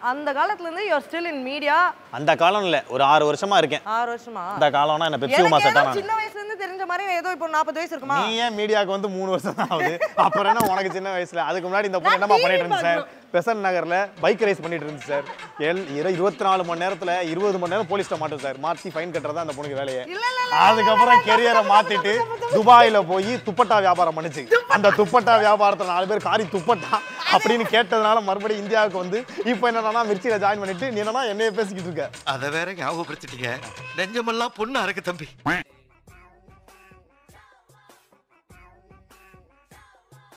அந்த காலத்துல இருந்து யூஆர் ஸ்டில் இன் மீடியா அந்த காலம் இல்ல ஒரு ஆறு வருஷமா இருக்கேன் ஆறு வருஷமா அந்த காலம்னா என்ன பெப்சி உமா எனக்கு செட் ஏதோ சின்ன வயசுல இருந்து தெரிஞ்ச மாதிரி ஏதோ இப்போ நாற்பது வயசு இருக்குமா நீ ஏன் மீடியாவுக்கு வந்து மூணு வருஷம் தான் ஆகுது அப்புறம் என்ன உனக்கு சின்ன வயசுல அதுக்கு முன்னாடி இந்த பொண்ணு நான் என்னமா TV பண்ணிட்டு இருந்துச்சு சார் பார்க்கணும். பெசன் நகர்ல பைக் ரேஸ் பண்ணிட்டு இருந்துச்சு சார் எல் இரு- இருபத்தி நாலு மணி நேரத்துல இருபது மணி நேரம் போலீஸ்ட்ட மாட்டோம் சார் மாத்தி ஃபைன் கட்டுறதா அந்த பொண்ணுக்கு வேலையே இல்ல, இல்ல, இல்ல. அதுக்கப்புறம் கெரியரை மாத்திட்டு துபாயில போய் துப்பட்டா வியாபாரம் பண்ணுச்சு அந்த துப்பட்டா வியாபாரத்துல நாலு பேர் காரி துப்பட்டா அப்படின்னு கேட்டதுனால மறுபடியும் இந்தியாவுக்கு வந்து இப்போ என்னன்னா மிர்ச்சியில ஜாயின் பண்ணிட்டு நீ என்னன்னா என்னைய பேசிக்கிட்டு இருக்க அதை வேற ஞாபகப்படுத்திட்டீங்க நெஞ்சமெல்லாம் பொண்ணு அறக்கு தம்பி